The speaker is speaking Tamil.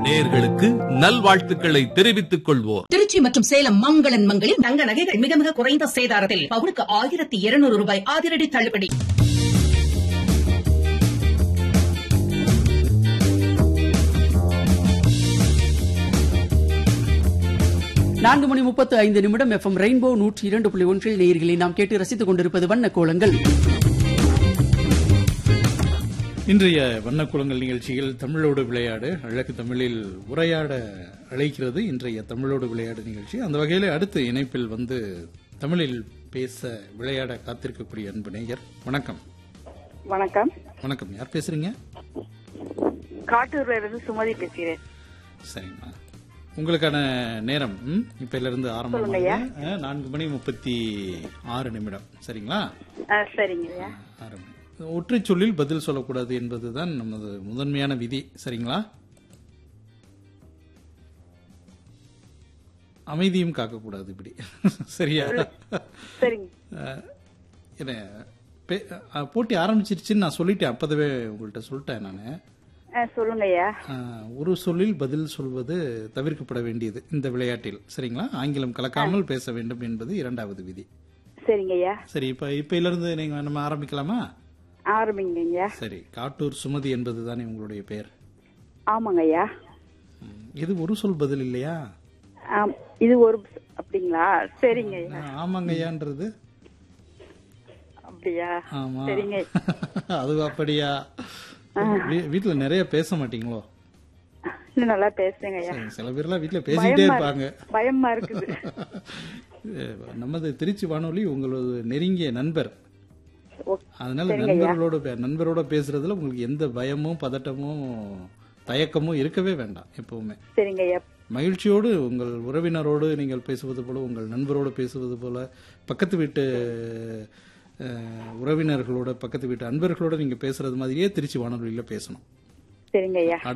நேயர்களுக்கு நல்வாழ்த்துக்களை தெரிவித்துக் கொள்வோர் திருச்சி மற்றும் சேலம் மங்களன் மங்களில் தங்க நகைகள் மிக மிக குறைந்த சேதாரத்தில் பவுனுக்கு ஆயிரத்தி இருநூறு ரூபாய் அதிரடி தள்ளுபடி நான்கு மணி முப்பத்து ஐந்து நிமிடம் எஃப்எம் ரெயின்போ நூற்றி இரண்டு புள்ளி ஒன்றில் நேயர்களை நாம் கேட்டு ரசித்துக் கொண்டிருப்பது வண்ண கோலங்கள் இன்றைய வண்ணக்குளங்கள் நிகழ்ச்சியில் தமிழோடு விளையாடு அழகு தமிழில் உரையாட அழைக்கிறது இன்றைய தமிழோடு விளையாடு நிகழ்ச்சி அந்த வகையில் அடுத்த இணைப்பில் வந்து தமிழில் பேச விளையாட காத்திருக்கக்கூடிய அன்பு நேயர் வணக்கம் வணக்கம் வணக்கம் யார் பேசுறீங்க காட்டூர்ல இருந்து சுமதி பேசுகிறேன் சரிங்கம்மா உங்களுக்கான நேரம் ம், இப்பையில இருந்து சொல்லுங்கய்யா. ஆரம்பம் நான்கு மணி முப்பத்தி ஆறு நிமிடம் சரிங்களா ஆ, சரிங்கய்யா ஆரம்பம் ஒற்றை சொல்லில் பதில் சொல்லக்கூடாது என்பதுதான் நமது முதன்மையான விதி சரிங்களா அமைதியும் காக்கக்கூடாது இப்படி சரியா சரிங்க அஹ், என்ன பே- அஹ், போட்டி ஆரம்பிச்சிருச்சுன்னு நான் சொல்லிட்டேன் அப்போதவே உங்கள்கிட்ட சொல்லிட்டேன் நான் ஆ, சொல்லுங்கய்யா ஒரு சொல்லில் பதில் சொல்வது தவிர்க்கப்பட வேண்டியது இந்த விளையாட்டில் சரிங்களா ஆங்கிலம் கலக்காமல் பேச வேண்டும் என்பது இரண்டாவது விதி சரிங்கய்யா சரி இப்ப இப்பையில இருந்து நீங்க நம்ம ஆரம்பிக்கலாமா ஆரம்பிங்கய்யா சரி காட்டூர் சுமதி என்பது தானே உங்களுடைய பெயர் ஆமாங்கய்யா ம், இது ஒரு சொல் பதில் இல்லையா ஆம், இது ஒரு அப்படிங்களா சரிங்கய்யா ஆ, ஆமாங்கய்யான்றது அப்படியா ஆமா சரிங்க அது அப்படியா வீ- வீட்டுல நிறைய பேச மாட்டீங்களோ இன்னும் நல்லா பேசுங்கய்யா சரி, சில பேர்லாம் வீட்டுல பேசிக்கிட்டே பயமா இருப்பாங்க இருக்கு. பயமா இருக்குது அஹ், நமது திருச்சி வானொலி உங்களது நெருங்கிய நண்பர் ஓ, அதனால சரிங்கய்யா. நண்பர்களோட பே- நண்பரோட பேசுறதுல உங்களுக்கு எந்த பயமும் பதட்டமும் தயக்கமும் இருக்கவே வேண்டாம் எப்பவுமே சரிங்கய்யா மகிழ்ச்சியோடு உங்கள் உறவினரோடு நீங்கள் பேசுவது போல உங்கள் நண்பரோடு பேசுவது போல பக்கத்து வீட்டு அஹ், உறவினர்களோட பக்கத்து வீட்டு அன்பர்களோட நீங்க பேசுறது மாதிரியே திருச்சி வானொலியில பேசணும் சரிங்கய்யா